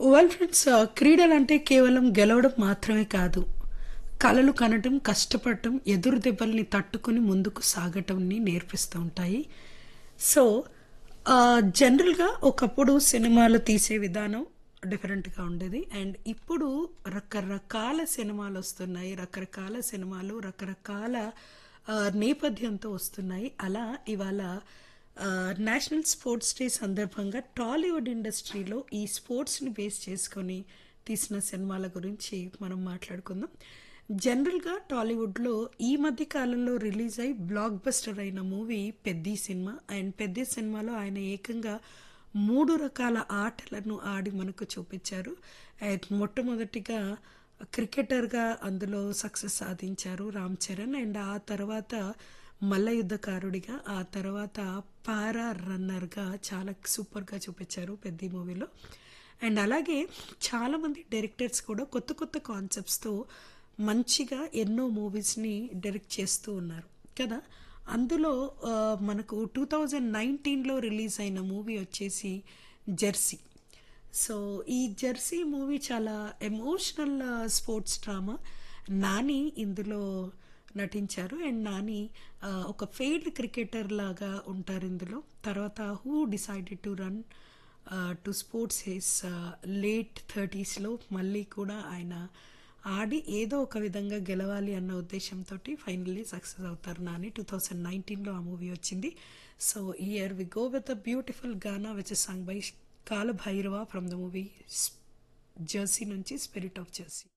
well friends క్రీడలు అంటే కేవలం గెలవడం మాత్రమే కాదు కలలు కనటం కష్టపడటం ఎదురు దెబ్బల్ని తట్టుకుని ముందుకు సాగటంని నేర్పిస్తూ ఉంటాయి సో జనరల్గా ఒకప్పుడు సినిమాలు తీసే విధానం డిఫరెంట్గా ఉండేది అండ్ ఇప్పుడు రకరకాల సినిమాలు వస్తున్నాయి రకరకాల సినిమాలు రకరకాల ఆ, నేపథ్యంతో వస్తున్నాయి అలా ఇవాళ ఆ, నేషనల్ స్పోర్ట్స్ డే సందర్భంగా టాలీవుడ్ ఇండస్ట్రీలో ఈ స్పోర్ట్స్ని బేస్ చేసుకొని తీసిన సినిమాల గురించి మనం మాట్లాడుకుందాం జనరల్గా టాలీవుడ్లో ఈ మధ్య కాలంలో రిలీజ్ అయి బ్లాక్ బస్టర్ అయిన మూవీ పెద్ది సినిమా అండ్ పెద్ది సినిమాలో ఆయన ఏకంగా మూడు రకాల ఆటలను ఆడి మనకు చూపించారు అండ్ మొట్టమొదటిగా క్రికెటర్గా అందులో సక్సెస్ సాధించారు రామ్ చరణ్ అండ్ ఆ తర్వాత మల్ల యుద్ధకారుడిగా ఆ తర్వాత పారా రన్నర్గా చాలా సూపర్గా చూపించారు పెద్ద మూవీలో అండ్ అలాగే చాలామంది డైరెక్టర్స్ కూడా కొత్త కొత్త కాన్సెప్ట్స్తో మంచిగా ఎన్నో మూవీస్ని డైరెక్ట్ చేస్తూ ఉన్నారు కదా అందులో ఆ, మనకు టూ థౌజండ్ నైన్టీన్లో రిలీజ్ అయిన మూవీ వచ్చేసి జెర్సీ సో ఈ జెర్సీ మూవీ చాలా ఎమోషనల్ స్పోర్ట్స్ డ్రామా నాని ఇందులో నటించారు అండ్ నాని ఆ, ఒక ఫెయిల్డ్ క్రికెటర్ లాగా ఉంటారు ఇందులో తర్వాత who decided to run to sports his late థర్టీస్లో మళ్ళీ కూడా ఆయన ఆడి ఏదో ఒక విధంగా గెలవాలి అన్న ఉద్దేశంతో ఫైనల్లీ సక్సెస్ అవుతారు నాని టూ థౌజండ్ నైన్టీన్లో ఆ మూవీ వచ్చింది so year we go with a beautiful gaana which song by Kaala Bhairava from the movie Jersey నుంచి స్పిరిట్ ఆఫ్ జెర్సీ